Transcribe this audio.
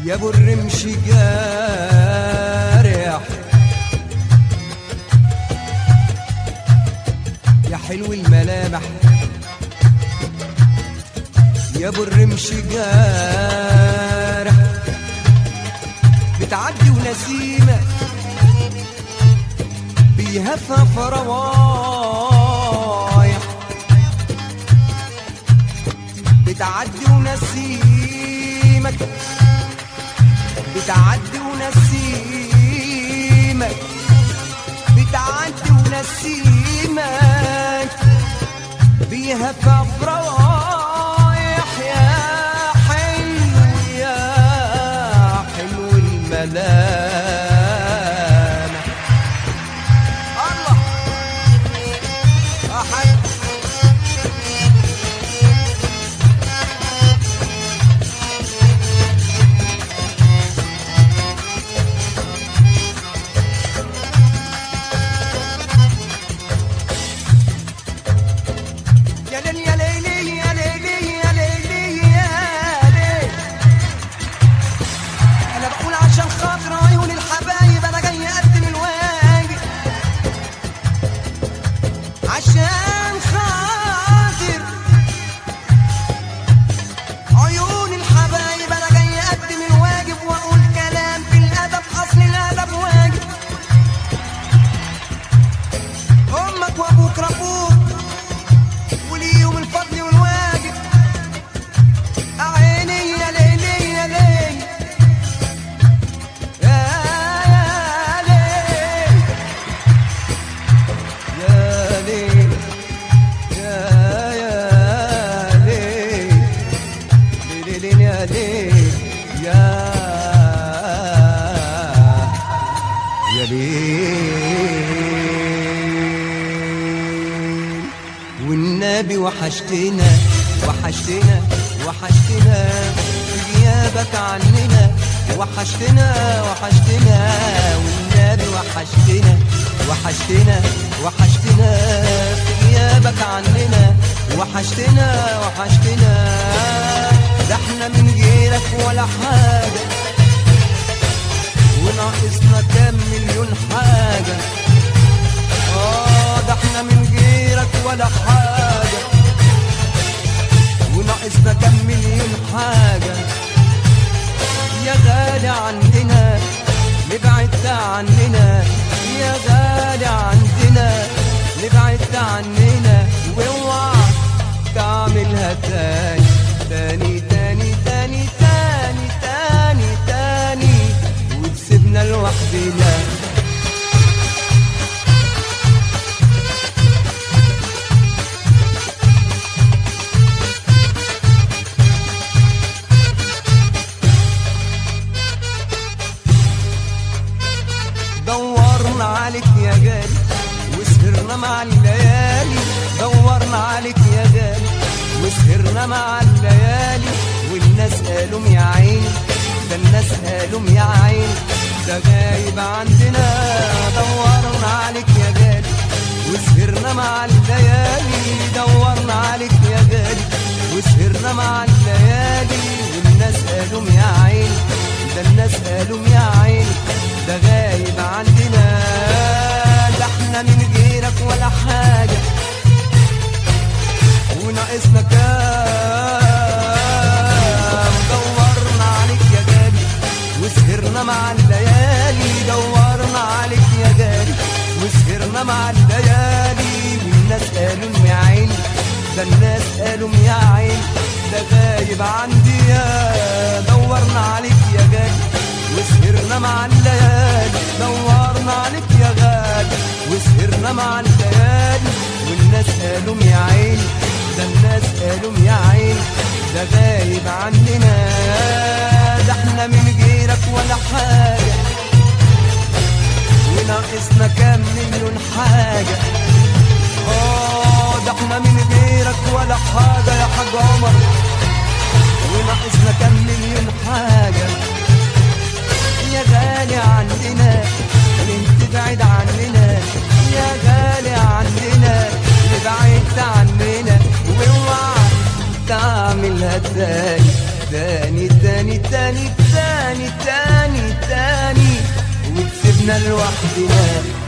يا ابو الرمش جارح يا حلو الملامح يا ابو الرمش جارح بتعدي ونسيمة بيهفها فروايح بتعدي ونسيمك بتعدي ونسيمك بتعدي ونسيمك بيها في افراح يا حلو يا حلو الملامح الله أحد يا ليل يا ليلي يا ليلي يا ليلي يا ليل انا بقول عشان خاطر عيون الحبايب انا جاي اقدم الواجب عشان خاطر عيون الحبايب انا جاي اقدم الواجب واقول كلام في الادب اصل الادب واجب امك وابوك ربوك وليهم الفضل والواجب عيني يا ليلي يا ليل يا يا ليل يا ليل يا يا ليل ليل يا ليل يا يا ليل والنبي وحشتنا وحشتنا وحشتنا غيابك عننا وحشتنا وحشتنا والنبي وحشتنا وحشتنا وحشتنا غيابك عننا وحشتنا وحشتنا ده احنا من غيرك ولا حاجه وناقصنا كام مليون حاجة اه ده احنا من غيرك ولا حاجة وناقصنا كام مليون حاجة يا غالي عندنا نبعدت عننا يا غالي عندنا نبعدت عننا واوعى تعملها تاني تاني تاني تاني تاني تاني تاني وتسيبنا لوحدنا دورنا عليك يا غالي وسهرنا مع الليالي دورنا عليك يا غالي وسهرنا مع الليالي والناس قالوا يا عيني ده الناس قالوا يا عيني ده غايب عندنا دورنا عليك يا غالي وسهرنا مع الليالي دورنا عليك يا غالي وسهرنا مع الليالي والناس قالوا يا عيني ده الناس قالوا يا عيني ده غايب عندنا ده احنا من غيرك ولا حاجة وناقصنا كام دورنا عليك يا غالي وسهرنا مع الليالي دورنا عليك يا غالي وسهرنا مع الليالي والناس قالوا يا عيني ده الناس قالوا يا عيني ده غايب عندي يا دورنا عليك يا غالي وسهرنا مع الليالي دورنا عليك يا غالي وسهرنا مع الليالي والناس قالوا يا عيني ده الناس قالوا يا عيني ده غايب عننا ده احنا من غيرك ولا حاجة وناقصنا كام مليون حاجة اه ده احنا من غيرك ولا حاجة يا حاج عمر وناقصنا كام مليون حاجة يا غالي عندنا ليه تبعد عننا يا غالي عندنا اللي بعدت عننا واوعى تعملها تاني تاني تاني تاني تاني تاني تاني تاني وتسيبنا لوحدنا